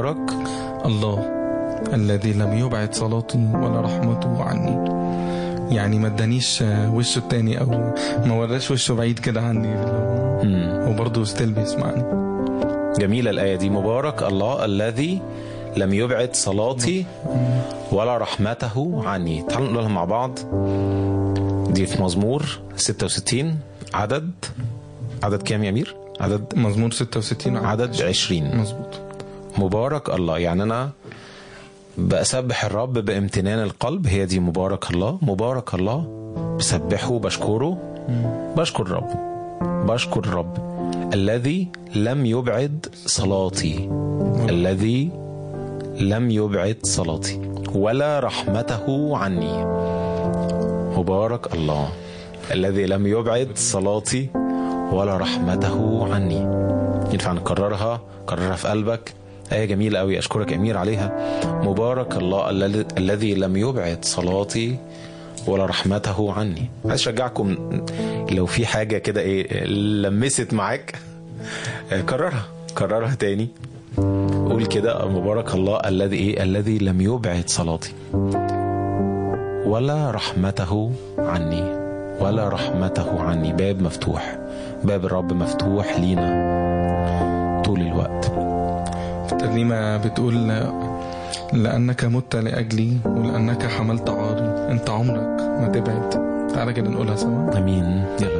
مبارك الله الذي لم يبعد صلاتي ولا رحمته عني يعني ما ادانيش وشه التاني او ما وراش وشه بعيد كده عني مم. هو برضه ستيل بيسمعني جميلة الآية دي مبارك الله الذي لم يبعد صلاتي ولا رحمته عني تعالوا نقولها مع بعض دي في مزمور 66 عدد عدد كام يا أمير؟ عدد مزمور 66 عدد 20 مظبوط مبارك الله يعني أنا بسبح الرب بامتنان القلب هي دي مبارك الله مبارك الله بسبحه بشكره بشكر الرب بشكر الرب الذي لم يبعد صلاتي الذي لم يبعد صلاتي ولا رحمته عني مبارك الله الذي لم يبعد صلاتي ولا رحمته عني ينفع نكررها كررها في قلبك آية جميلة أوي أشكرك أمير عليها مبارك الله الذي- الذي لم يبعد صلاتي ولا رحمته عني عايز أشجعكم لو في حاجة كده إيه لمست معاك آه، كررها كررها تاني قول كده مبارك الله الذي إيه الذي لم يبعد صلاتي ولا رحمته عني ولا رحمته عني باب مفتوح باب الرب مفتوح لينا طول الوقت الترنيمة بتقول لأنك مت لأجلي ولأنك حملت عاري أنت عمرك ما تبعد تعالى كده نقولها سوا امين يلا